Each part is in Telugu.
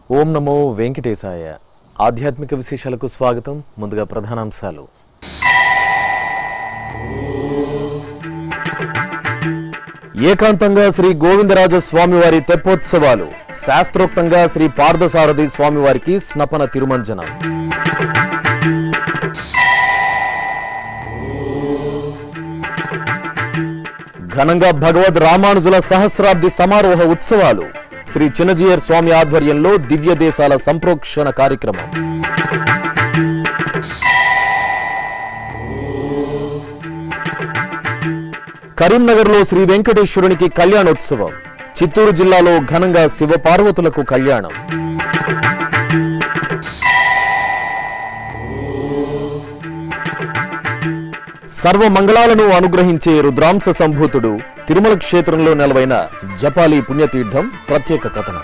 ఓం నమో వెంకటేశాయ ఆధ్యాత్మిక విశేషాలకు స్వాగతం ముందుగా ప్రధానాంశాలు ఏకాంతంగా శ్రీ గోవిందరాజ స్వామివారి తెప్పోత్సవాలు శాస్త్రోక్తంగా శ్రీ పార్థసారథి స్వామివారికి స్నపన తిరుమంజనం ఘనంగా భగవద్ రామానుజుల సహస్రాబ్ది సమారోహ ఉత్సవాలు శ్రీ చిన్నజీయర్ స్వామి ఆధ్వర్యంలో దివ్య దేశాల సంప్రోక్షణ కార్యక్రమం కరీంనగర్లో శ్రీ వెంకటేశ్వరునికి కళ్యాణోత్సవం చిత్తూరు జిల్లాలో ఘనంగా శివపార్వతులకు కళ్యాణం సర్వ మంగళాలను అనుగ్రహించే రుద్రాంశ సంభూతుడు తిరుమల క్షేత్రంలో నెలవైన జపాలి పుణ్యతీర్థం ప్రత్యేక కథనం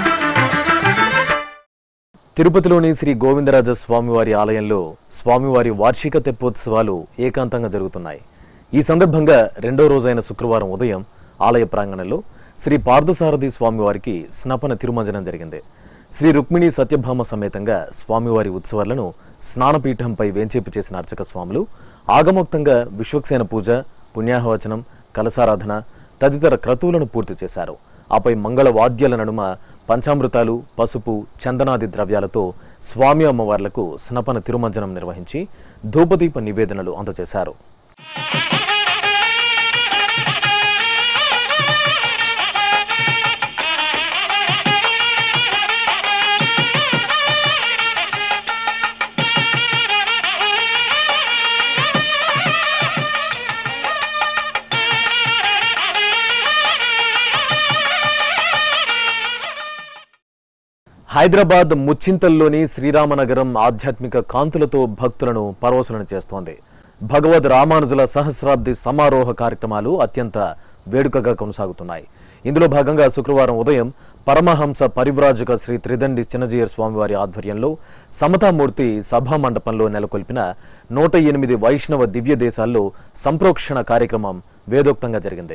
తిరుపతిలోని శ్రీ గోవిందరాజ స్వామివారి ఆలయంలో స్వామివారి వార్షిక తెప్పోత్సవాలు ఏకాంతంగా జరుగుతున్నాయి ఈ సందర్భంగా రెండో రోజైన శుక్రవారం ఉదయం ఆలయ ప్రాంగణంలో శ్రీ పార్థసారథి స్వామివారికి స్నపన తిరుమంజనం జరిగింది శ్రీ రుక్మిణి సత్యభామ సమేతంగా స్వామివారి ఉత్సవాలను స్నానపీఠంపై వేంచేపు చేసిన అర్చక స్వాములు ఆగమోక్తంగా విశ్వక్సేన పూజ పుణ్యాహవచనం కలసారాధన తదితర క్రతువులను పూర్తి చేశారు ఆపై మంగళ వాద్యాల నడుమ పంచామృతాలు పసుపు చందనాది ద్రవ్యాలతో స్వామి అమ్మవార్లకు స్నపన తిరుమంజనం నిర్వహించి ధూపదీప నివేదనలు అందజేశారు హైదరాబాద్ ముచ్చింతల్లోని శ్రీరామనగరం ఆధ్యాత్మిక కాంతులతో భక్తులను పరవశులను చేస్తోంది భగవద్ రామానుజుల సహస్రాబ్ది సమారోహ కార్యక్రమాలు అత్యంత వేడుకగా కొనసాగుతున్నాయి ఇందులో భాగంగా శుక్రవారం ఉదయం పరమహంస పరివ్రాజక శ్రీ త్రిదండి చిన్నజీయర్ స్వామివారి ఆధ్వర్యంలో సమతామూర్తి సభా మండపంలో నెలకొల్పిన నూట ఎనిమిది వైష్ణవ దివ్య దేశాల్లో సంప్రోక్షణ కార్యక్రమం వేదోక్తంగా జరిగింది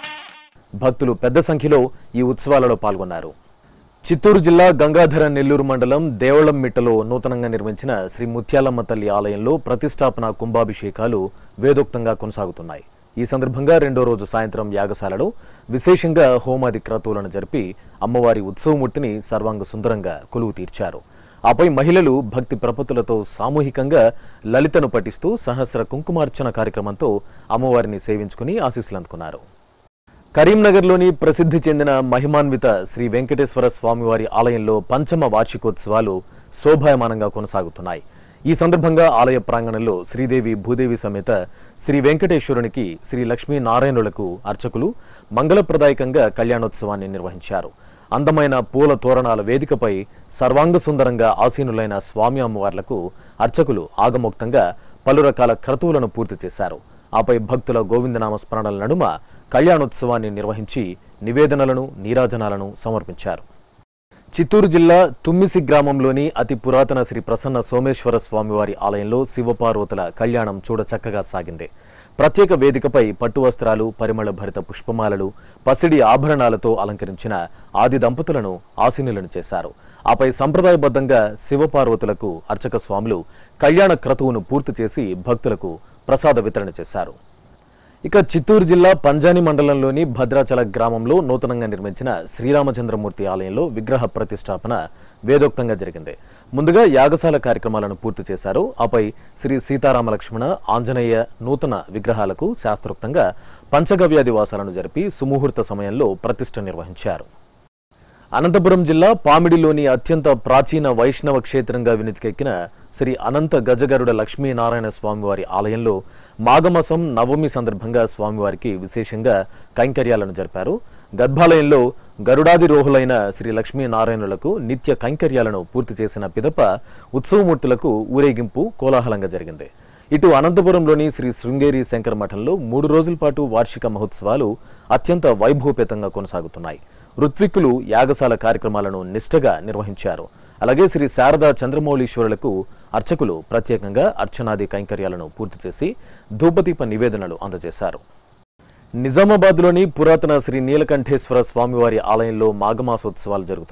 భక్తులు పెద్ద సంఖ్యలో ఈ ఉత్సవాలలో పాల్గొన్నారు చిత్తూరు జిల్లా గంగాధర నెల్లూరు మండలం దేవళంమిట్టలో నూతనంగా నిర్మించిన శ్రీ ముత్యాలమ్మ తల్లి ఆలయంలో ప్రతిష్టాపన కుంభాభిషేకాలు వేదోక్తంగా కొనసాగుతున్నాయి ఈ సందర్భంగా రెండో రోజు సాయంత్రం యాగశాలలో విశేషంగా హోమాది క్రతువులను జరిపి అమ్మవారి ఉత్సవమూర్తిని సర్వాంగ సుందరంగా కొలువు తీర్చారు ఆపై మహిళలు భక్తి ప్రపత్తులతో సామూహికంగా లలితను పఠిస్తూ సహస్ర కుంకుమార్చన కార్యక్రమంతో అమ్మవారిని సేవించుకుని ఆశీస్సులు అందుకున్నారు కరీంనగర్లోని ప్రసిద్ధి చెందిన మహిమాన్విత శ్రీ వెంకటేశ్వర స్వామివారి ఆలయంలో పంచమ వార్షికోత్సవాలు శోభాయమానంగా కొనసాగుతున్నాయి ఈ సందర్భంగా ఆలయ ప్రాంగణంలో శ్రీదేవి భూదేవి సమేత శ్రీ వెంకటేశ్వరునికి శ్రీ లక్ష్మీ నారాయణులకు అర్చకులు మంగళప్రదాయకంగా కళ్యాణోత్సవాన్ని నిర్వహించారు అందమైన పూల తోరణాల వేదికపై సర్వాంగ సుందరంగా ఆసీనులైన స్వామి అమ్మవార్లకు అర్చకులు ఆగమోక్తంగా పలు రకాల క్రతువులను పూర్తి చేశారు ఆపై భక్తుల గోవిందనామ స్మరణల నడుమ కళ్యాణోత్సవాన్ని నిర్వహించి నివేదనలను నీరాజనాలను సమర్పించారు చిత్తూరు జిల్లా తుమ్మిసి గ్రామంలోని అతి పురాతన శ్రీ ప్రసన్న సోమేశ్వర స్వామివారి ఆలయంలో శివపార్వతుల కళ్యాణం చూడచక్కగా సాగింది ప్రత్యేక వేదికపై పట్టు వస్త్రాలు పరిమళ భరిత పుష్పమాలలు పసిడి ఆభరణాలతో అలంకరించిన ఆది దంపతులను ఆసీనులను చేశారు ఆపై సంప్రదాయబద్ధంగా శివపార్వతులకు అర్చక స్వాములు కళ్యాణ క్రతువును పూర్తి చేసి భక్తులకు ప్రసాద వితరణ చేశారు ఇక చిత్తూరు జిల్లా పంజాని మండలంలోని భద్రాచల గ్రామంలో నూతనంగా నిర్మించిన శ్రీరామచంద్రమూర్తి ఆలయంలో విగ్రహ ప్రతిష్టాపన వేదోక్తంగా జరిగింది ముందుగా యాగశాల కార్యక్రమాలను పూర్తి చేశారు ఆపై శ్రీ సీతారామ లక్ష్మణ ఆంజనేయ నూతన విగ్రహాలకు శాస్త్రోక్తంగా పంచగవ్యాదివాసాలను జరిపి సుముహూర్త సమయంలో ప్రతిష్ఠ నిర్వహించారు అనంతపురం జిల్లా పామిడిలోని అత్యంత ప్రాచీన వైష్ణవ క్షేత్రంగా వినితికెక్కిన శ్రీ అనంత గజగరుడ లక్ష్మీనారాయణ స్వామివారి ఆలయంలో మాఘమాసం నవమి సందర్భంగా స్వామివారికి విశేషంగా కైంకర్యాలను జరిపారు గర్భాలయంలో గరుడాదిరోహులైన శ్రీ లక్ష్మీనారాయణులకు నిత్య కైంకర్యాలను పూర్తి చేసిన పిదప ఉత్సవమూర్తులకు ఊరేగింపు కోలాహలంగా జరిగింది ఇటు అనంతపురంలోని శ్రీ శృంగేరి శంకర మఠంలో మూడు రోజుల పాటు వార్షిక మహోత్సవాలు అత్యంత వైభవపేతంగా కొనసాగుతున్నాయి ఋత్విక్కులు యాగశాల కార్యక్రమాలను నిష్టగా నిర్వహించారు అలాగే శ్రీ శారదా చంద్రమౌళీశ్వరులకు అర్చకులు ప్రత్యేకంగా అర్చనాది కైంకర్యాలను పూర్తి చేసి ధూపదీప నివేదనలు అందజేశారు నిజామాబాద్లోని పురాతన శ్రీ నీలకంఠేశ్వర స్వామివారి ఆలయంలో మాఘమాసోత్సవాలు జరుగుతున్నాయి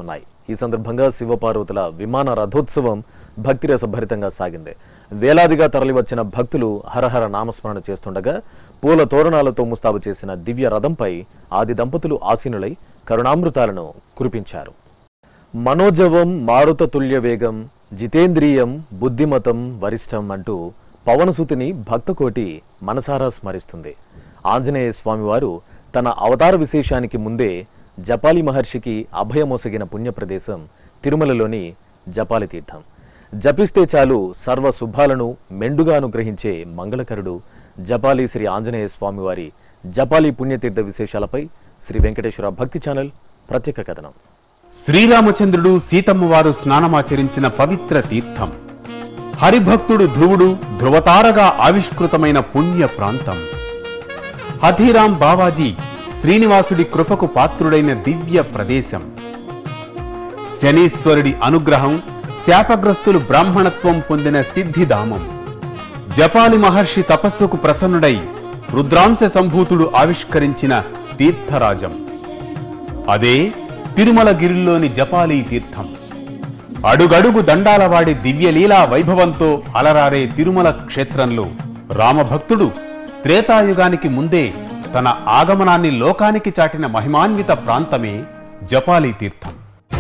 ఈ సందర్భంగా శివపార్వతుల విమాన రథోత్సవం భక్తిరసభరితంగా సాగింది వేలాదిగా తరలివచ్చిన భక్తులు హరహర నామస్మరణ చేస్తుండగా పూల తోరణాలతో ముస్తాబు చేసిన దివ్య రథంపై ఆది దంపతులు ఆసీనులై కరుణామృతాలను కురిపించారు మనోజవం మారుతతుల్య వేగం జితేంద్రియం బుద్ధిమతం వరిష్టం అంటూ పవనసుతిని భక్తకోటి మనసారా స్మరిస్తుంది ఆంజనేయ స్వామివారు తన అవతార విశేషానికి ముందే జపాలి మహర్షికి అభయమొసగిన పుణ్యప్రదేశం తిరుమలలోని జపాలి తీర్థం జపిస్తే చాలు సర్వ శుభాలను మెండుగా అనుగ్రహించే మంగళకరుడు జపాలి శ్రీ ఆంజనేయ స్వామివారి జపాలి పుణ్యతీర్థ విశేషాలపై శ్రీ వెంకటేశ్వర భక్తి ఛానల్ ప్రత్యేక కథనం శ్రీరామచంద్రుడు సీతమ్మ వారు స్నానమాచరించిన పవిత్ర తీర్థం హరిభక్తుడు ధ్రువుడు ధ్రువతారగా ఆవిష్కృతమైన పుణ్య ప్రాంతం హథీరాం బావాజీ శ్రీనివాసుడి కృపకు పాత్రుడైన దివ్య ప్రదేశం శనీశ్వరుడి అనుగ్రహం శాపగ్రస్తులు బ్రాహ్మణత్వం పొందిన సిద్ధిధామం జపాలి మహర్షి తపస్సుకు ప్రసన్నుడై రుద్రాంశ సంభూతుడు ఆవిష్కరించిన తీర్థరాజం అదే తిరుమల గిరిలోని జపాలీ తీర్థం అడుగడుగు దండాలవాడి దివ్యలీలా వైభవంతో అలరారే తిరుమల క్షేత్రంలో రామభక్తుడు త్రేతాయుగానికి ముందే తన ఆగమనాన్ని లోకానికి చాటిన మహిమాన్విత ప్రాంతమే జపాలీ తీర్థం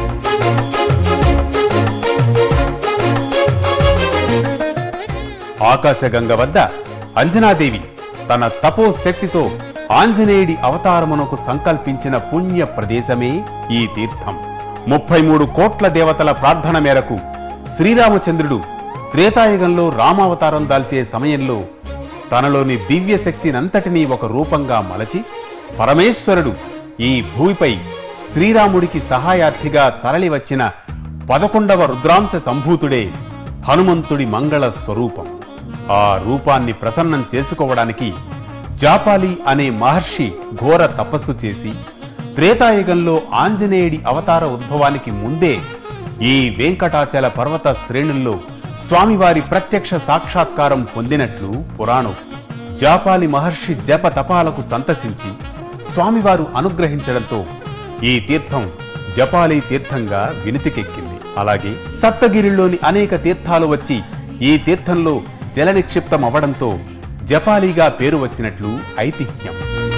ఆకాశగంగ వద్ద అంజనాదేవి తన తపోశక్తితో ఆంజనేయుడి అవతారమునకు సంకల్పించిన పుణ్య ప్రదేశమే ఈ తీర్థం ముప్పై మూడు కోట్ల దేవతల ప్రార్థన మేరకు శ్రీరామచంద్రుడు త్రేతాయుగంలో రామావతారం దాల్చే సమయంలో తనలోని దివ్య శక్తినంతటినీ ఒక రూపంగా మలచి పరమేశ్వరుడు ఈ భూమిపై శ్రీరాముడికి సహాయార్థిగా తరలివచ్చిన పదకొండవ రుద్రాంశ సంభూతుడే హనుమంతుడి మంగళ స్వరూపం ఆ రూపాన్ని ప్రసన్నం చేసుకోవడానికి జాపాలి అనే మహర్షి ఘోర తపస్సు చేసి త్రేతాయుగంలో ఆంజనేయుడి అవతార ఉద్భవానికి ముందే ఈ వెంకటాచల పర్వత శ్రేణుల్లో స్వామివారి ప్రత్యక్ష సాక్షాత్కారం పొందినట్లు పురాణం జాపాలి మహర్షి జప తపాలకు సంతసించి స్వామివారు అనుగ్రహించడంతో ఈ తీర్థం జపాలి తీర్థంగా వినుతికెక్కింది అలాగే సప్తగిరిలోని అనేక తీర్థాలు వచ్చి ఈ తీర్థంలో జల నిక్షిప్తం అవ్వడంతో జపాలీగా పేరు వచ్చినట్లు ఐతిహ్యం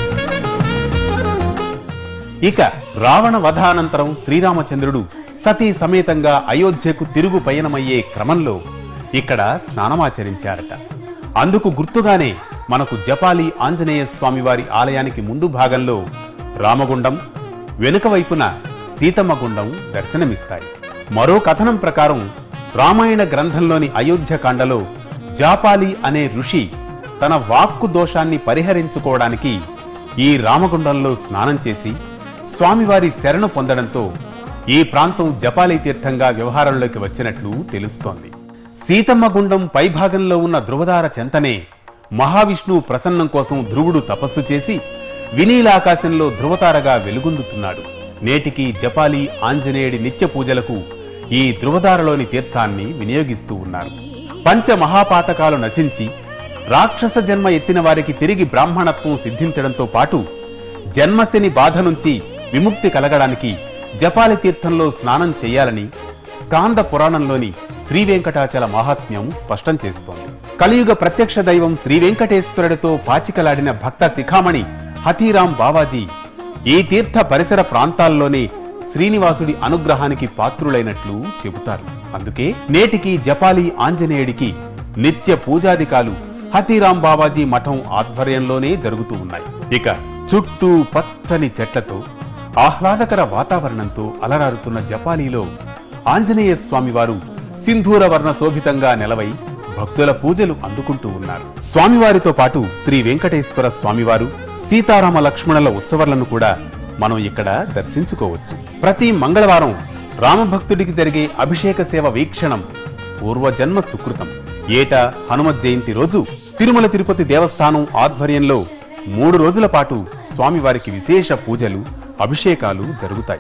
ఇక రావణ వధానంతరం శ్రీరామచంద్రుడు సతీ సమేతంగా అయోధ్యకు తిరుగు పయనమయ్యే క్రమంలో ఇక్కడ స్నానమాచరించారట అందుకు గుర్తుగానే మనకు జపాలి ఆంజనేయ స్వామివారి ఆలయానికి ముందు భాగంలో రామగుండం వెనుక వైపున సీతమ్మ గుండం దర్శనమిస్తాయి మరో కథనం ప్రకారం రామాయణ గ్రంథంలోని అయోధ్యకాండలో జాపాలి అనే ఋషి తన వాక్కు దోషాన్ని పరిహరించుకోవడానికి ఈ రామగుండంలో స్నానం చేసి స్వామివారి శరణు పొందడంతో ఈ ప్రాంతం జపాలి తీర్థంగా వ్యవహారంలోకి వచ్చినట్లు తెలుస్తోంది సీతమ్మ గుండం పైభాగంలో ఉన్న ధృవదార చెంతనే మహావిష్ణువు ప్రసన్నం కోసం ధ్రువుడు తపస్సు చేసి వినీలాకాశంలో ధృవతారగా వెలుగొందుతున్నాడు నేటికి జపాలి ఆంజనేయుడి నిత్య పూజలకు ఈ ధృవదారలోని తీర్థాన్ని వినియోగిస్తూ ఉన్నారు పంచ మహాపాతకాలు నశించి రాక్షస జన్మ ఎత్తిన వారికి తిరిగి బ్రాహ్మణత్వం సిద్ధించడంతో పాటు జన్మశని బాధ నుంచి విముక్తి కలగడానికి జపాలి తీర్థంలో స్నానం చేయాలని స్కాంద పురాణంలోని శ్రీ వెంకటాచల మహాత్మ్యం స్పష్టం చేస్తోంది కలియుగ ప్రత్యక్ష దైవం శ్రీ వెంకటేశ్వరుడితో పాచికలాడిన భక్త శిఖామణి హతీరాం బావాజీ ఈ తీర్థ పరిసర ప్రాంతాల్లోనే శ్రీనివాసుడి అనుగ్రహానికి పాత్రులైనట్లు చెబుతారు అందుకే నేటికి జపాలి ఆంజనేయుడికి నిత్య పూజాదికాలు హతీరాం బాబాజీ మఠం ఆధ్వర్యంలోనే జరుగుతూ ఉన్నాయి ఇక చుట్టూ పచ్చని చెట్లతో ఆహ్లాదకర వాతావరణంతో అలరారుతున్న జపాలీలో ఆంజనేయ స్వామివారు సింధూర వర్ణ శోభితంగా నెలవై భక్తుల పూజలు అందుకుంటూ ఉన్నారు స్వామివారితో పాటు శ్రీ వెంకటేశ్వర స్వామివారు సీతారామ లక్ష్మణుల ఉత్సవాలను కూడా మనం ఇక్కడ దర్శించుకోవచ్చు ప్రతి మంగళవారం రామభక్తుడికి జరిగే అభిషేక సేవ వీక్షణం పూర్వజన్మ సుకృతం ఏటా హనుమత్ జయంతి రోజు తిరుమల తిరుపతి దేవస్థానం ఆధ్వర్యంలో మూడు రోజుల పాటు స్వామివారికి విశేష పూజలు అభిషేకాలు జరుగుతాయి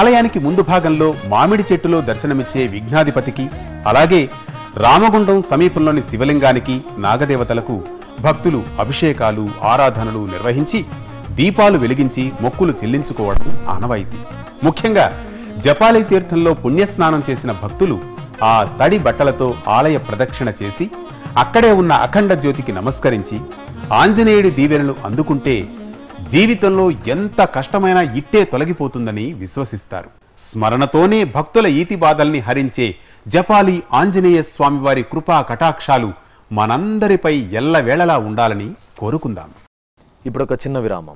ఆలయానికి ముందు భాగంలో మామిడి చెట్టులో దర్శనమిచ్చే విఘ్నాధిపతికి అలాగే రామగుండం సమీపంలోని శివలింగానికి నాగదేవతలకు భక్తులు అభిషేకాలు ఆరాధనలు నిర్వహించి దీపాలు వెలిగించి మొక్కులు చెల్లించుకోవడం ఆనవాయితీ ముఖ్యంగా జపాలి తీర్థంలో పుణ్యస్నానం చేసిన భక్తులు ఆ తడి బట్టలతో ఆలయ ప్రదక్షిణ చేసి అక్కడే ఉన్న అఖండ జ్యోతికి నమస్కరించి ఆంజనేయుడి దీవెనలు అందుకుంటే జీవితంలో ఎంత కష్టమైనా ఇట్టే తొలగిపోతుందని విశ్వసిస్తారు స్మరణతోనే భక్తుల ఈతి బాధల్ని హరించే జపాలి ఆంజనేయ స్వామివారి కృపా కటాక్షాలు మనందరిపై ఎల్లవేళలా ఉండాలని కోరుకుందాం ఇప్పుడు ఒక చిన్న విరామం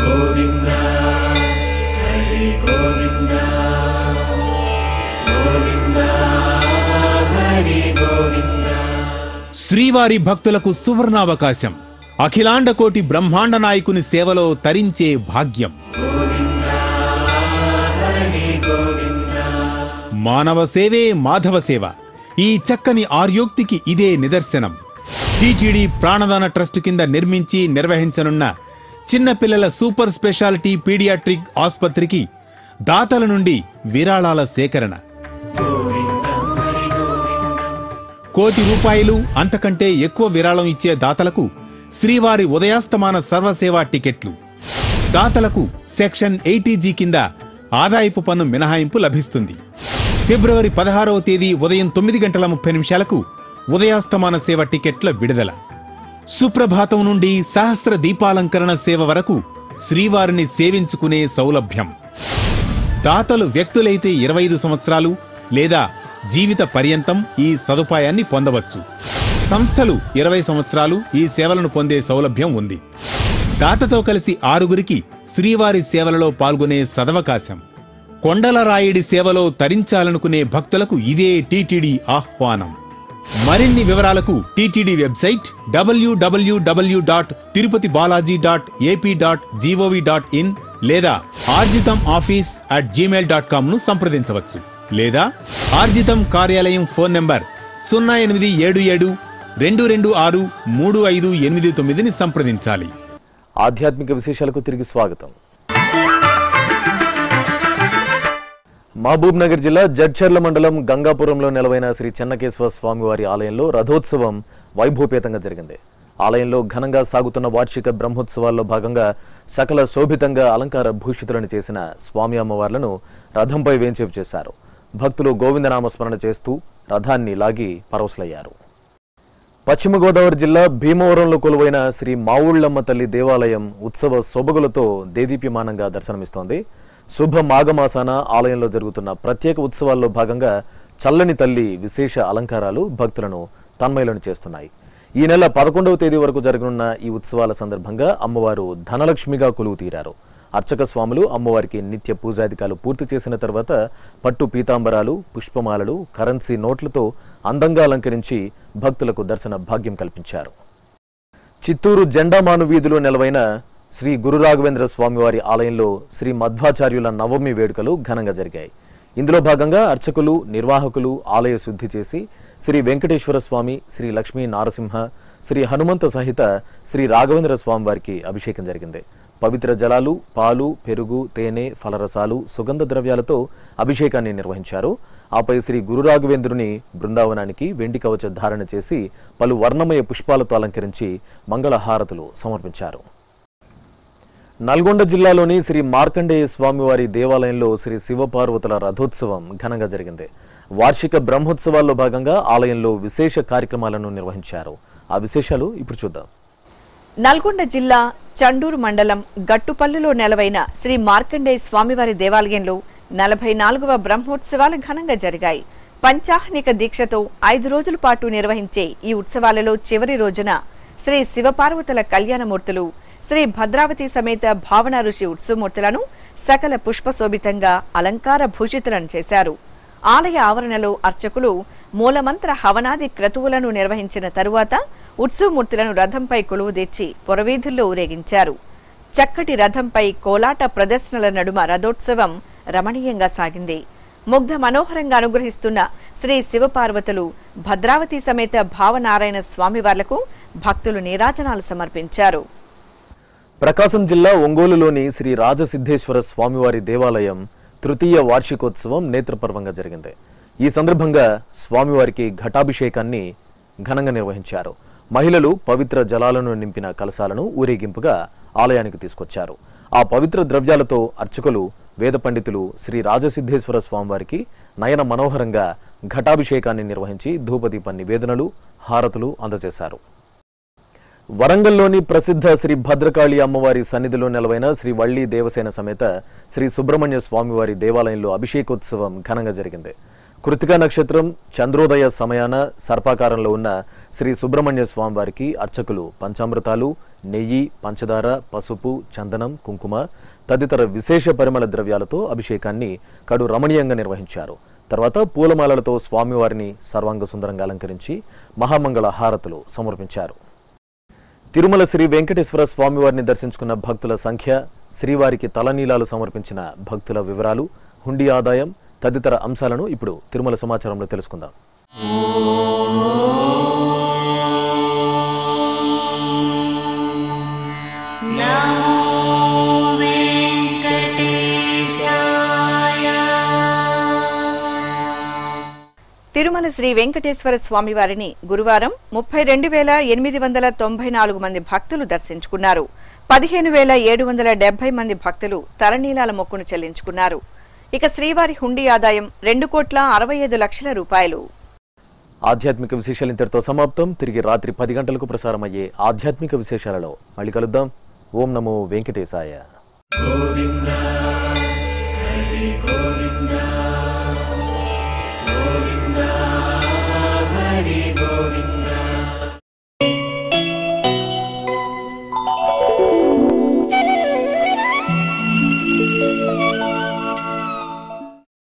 శ్రీవారి భక్తులకు సువర్ణావకాశం అఖిలాండ కోటి బ్రహ్మాండ నాయకుని సేవలో తరించే భాగ్యం మానవ సేవే మాధవ సేవ ఈ చక్కని ఆర్యోక్తికి ఇదే నిదర్శనం టిటిడి ప్రాణదాన ట్రస్ట్ కింద నిర్మించి నిర్వహించనున్న చిన్నపిల్లల సూపర్ స్పెషాలిటీ పీడియాట్రిక్ ఆసుపత్రికి దాతల నుండి విరాళాల సేకరణ కోటి రూపాయలు అంతకంటే ఎక్కువ విరాళం ఇచ్చే దాతలకు శ్రీవారి ఉదయాస్తమాన సర్వసేవా టికెట్లు దాతలకు సెక్షన్ ఎయిటీజీ కింద ఆదాయపు పన్ను మినహాయింపు లభిస్తుంది ఫిబ్రవరి పదహారవ తేదీ ఉదయం తొమ్మిది గంటల ముప్పై నిమిషాలకు ఉదయాస్తమాన సేవ టికెట్ల విడుదల సుప్రభాతం నుండి సహస్ర దీపాలంకరణ సేవ వరకు శ్రీవారిని సేవించుకునే సౌలభ్యం దాతలు వ్యక్తులైతే ఇరవై ఐదు సంవత్సరాలు లేదా జీవిత పర్యంతం ఈ సదుపాయాన్ని పొందవచ్చు సంస్థలు ఇరవై సంవత్సరాలు ఈ సేవలను పొందే సౌలభ్యం ఉంది దాతతో కలిసి ఆరుగురికి శ్రీవారి సేవలలో పాల్గొనే సదవకాశం కొండల రాయుడి సేవలో తరించాలనుకునే భక్తులకు ఇదే టీటీడీ ఆహ్వానం మరిన్ని వివరాలకు టీటీడీ వెబ్సైట్ డబ్ల్యూడబ్ల్యూడబ్ల్యూ dot Tirupati Balaji dot AP dot gov dot in లేదా arjitham office at gmail dot com ను సంప్రదించవచ్చు లేదా ఆర్జితం కార్యాలయం ఫోన్ నంబర్ సున్నా ఎనిమిది ఏడు ఏడు రెండు రెండు ఆరు మూడు ఐదు ఎనిమిది తొమ్మిదిని సంప్రదించాలి ఆధ్యాత్మిక విశేషాలకు తిరిగి స్వాగతం మహబూబ్ నగర్ జిల్లా జడ్చర్ల మండలం గంగాపురంలో నెలవైన శ్రీ చెన్నకేశ్వర స్వామివారి ఆలయంలో రథోత్సవం వైభవపేతంగా జరిగింది ఆలయంలో ఘనంగా సాగుతున్న వార్షిక బ్రహ్మోత్సవాల్లో భాగంగా సకల శోభితంగా అలంకార భూషితులను చేసిన స్వామి అమ్మవార్లను రథంపై వేంచేపు చేశారు భక్తులు గోవిందనామ స్మరణ చేస్తూ రథాన్ని లాగి పరవశులయ్యారు పశ్చిమ గోదావరి జిల్లా భీమవరంలో కొలువైన శ్రీ మావుళ్ళమ్మ తల్లి దేవాలయం ఉత్సవ సొబగులతో దేదీప్యమానంగా దర్శనమిస్తోంది శుభ మాఘమాసాన ఆలయంలో జరుగుతున్న ప్రత్యేక ఉత్సవాల్లో భాగంగా చల్లని తల్లి విశేష అలంకారాలు భక్తులను తన్మయులను చేస్తున్నాయి ఈ నెల పదకొండవ తేదీ వరకు జరగనున్న ఈ ఉత్సవాల సందర్భంగా అమ్మవారు ధనలక్ష్మిగా కొలువు తీరారు అర్చక స్వాములు అమ్మవారికి నిత్య పూజాధికాలు పూర్తి చేసిన తర్వాత పట్టు పీతాంబరాలు పుష్పమాలలు కరెన్సీ నోట్లతో అందంగా అలంకరించి భక్తులకు దర్శన భాగ్యం కల్పించారు చిత్తూరు జెండామాను వీధిలో నెలవైన శ్రీ గురు రాఘవేంద్ర స్వామివారి ఆలయంలో శ్రీ మధ్వాచార్యుల నవమి వేడుకలు ఘనంగా జరిగాయి ఇందులో భాగంగా అర్చకులు నిర్వాహకులు ఆలయ శుద్ధి చేసి శ్రీ వెంకటేశ్వర స్వామి శ్రీ లక్ష్మీ నారసింహ శ్రీ హనుమంత సహిత శ్రీ రాఘవేంద్ర స్వామి వారికి అభిషేకం జరిగింది పవిత్ర జలాలు పాలు పెరుగు తేనె ఫలరసాలు సుగంధ ద్రవ్యాలతో అభిషేకాన్ని నిర్వహించారు ఆపై శ్రీ గురు రాఘవేంద్రుని బృందావనానికి వెండి కవచ ధారణ చేసి పలు వర్ణమయ పుష్పాలతో అలంకరించి మంగళహారతులు సమర్పించారు నల్గొండ జిల్లాలోని శ్రీ మార్కండేయ స్వామివారి దేవాలయంలో శ్రీ శివపార్వతుల రథోత్సవం ఘనంగా జరిగింది వార్షిక బ్రహ్మోత్సవాల్లో భాగంగా ఆలయంలో విశేష కార్యక్రమాలను నిర్వహించారు ఆ విశేషాలు ఇప్పుడు చూద్దాం నల్గొండ జిల్లా చండూరు మండలం గట్టుపల్లిలో నెలవైన శ్రీ మార్కండేయ స్వామివారి దేవాలయంలో నలభై నాలుగవ బ్రహ్మోత్సవాలు ఘనంగా జరిగాయి పంచాహ్నిక దీక్షతో ఐదు రోజుల పాటు నిర్వహించే ఈ ఉత్సవాలలో చివరి రోజున శ్రీ శివపార్వతుల కళ్యాణమూర్తులు శ్రీ భద్రావతి సమేత భావన ఋషి ఉత్సవమూర్తులను సకల పుష్పశోభితంగా అలంకార భూషితులను చేశారు ఆలయ ఆవరణలో అర్చకులు మూలమంత్ర హవనాది క్రతువులను నిర్వహించిన తరువాత ఉత్సవమూర్తులను రథంపై కొలువుదీర్చి పొరవీధుల్లో ఊరేగించారు చక్కటి రథంపై కోలాట ప్రదర్శనల నడుమ రథోత్సవం రమణీయంగా సాగింది ముగ్ధ మనోహరంగా అనుగ్రహిస్తున్న శ్రీ శివపార్వతులు భద్రావతి సమేత భావనారాయణ స్వామివార్లకు భక్తులు నీరాజనాలు సమర్పించారు ప్రకాశం జిల్లా ఒంగోలులోని శ్రీ రాజసిద్ధేశ్వర స్వామివారి దేవాలయం తృతీయ వార్షికోత్సవం నేత్రపర్వంగా జరిగింది ఈ సందర్భంగా స్వామివారికి ఘటాభిషేకాన్ని ఘనంగా నిర్వహించారు మహిళలు పవిత్ర జలాలను నింపిన కలశాలను ఊరేగింపుగా ఆలయానికి తీసుకొచ్చారు ఆ పవిత్ర ద్రవ్యాలతో అర్చకులు వేద పండితులు శ్రీ రాజసిద్ధేశ్వర స్వామివారికి నయన మనోహరంగా ఘటాభిషేకాన్ని నిర్వహించి ధూపదీప నివేదనలు హారతులు అందజేశారు వరంగల్లోని ప్రసిద్ధ శ్రీ భద్రకాళి అమ్మవారి సన్నిధిలో నెలవైన శ్రీ వల్లి దేవసేన సమేత శ్రీ సుబ్రహ్మణ్య స్వామివారి దేవాలయంలో అభిషేకోత్సవం ఘనంగా జరిగింది కృతికా నక్షత్రం చంద్రోదయ సమయాన సర్పాకారంలో ఉన్న శ్రీ సుబ్రహ్మణ్య స్వామివారికి అర్చకులు పంచామృతాలు నెయ్యి పంచదార పసుపు చందనం కుంకుమ తదితర విశేష పరిమళ ద్రవ్యాలతో అభిషేకాన్ని కడు రమణీయంగా నిర్వహించారు తర్వాత పూలమాలలతో స్వామివారిని సర్వాంగ సుందరంగా అలంకరించి మహామంగళ హారతులు సమర్పించారు తిరుమల శ్రీ వెంకటేశ్వర స్వామివారిని దర్శించుకున్న భక్తుల సంఖ్య శ్రీవారికి తలనీలాలు సమర్పించిన భక్తుల వివరాలు హుండీ ఆదాయం తదితర అంశాలను ఇప్పుడు తిరుమల సమాచారంలో తెలుసుకుందాం తిరుమల శ్రీ వెంకటేశ్వర స్వామివారిని గురువారం ముప్పై రెండు వేల ఎనిమిది వందల తొంభై నాలుగు మంది భక్తులు దర్శించుకున్నారు పదిహేను వేల ఏడు వందల డెబ్బై మంది భక్తులు తలనీలాల మొక్కును చెల్లించుకున్నారు ఇక శ్రీవారి హుండీ ఆదాయం రెండు కోట్ల అరవై ఐదు లక్షల రూపాయలు ఆధ్యాత్మిక విశేషాలు ఇంతటితో సమాప్తం తిరిగి రాత్రి పది గంటలకు ప్రసారమయ్యే ఆధ్యాత్మిక విశేషాలలో మళ్ళీ కలుద్దాం ఓం నమో వెంకటేశాయ గోవింద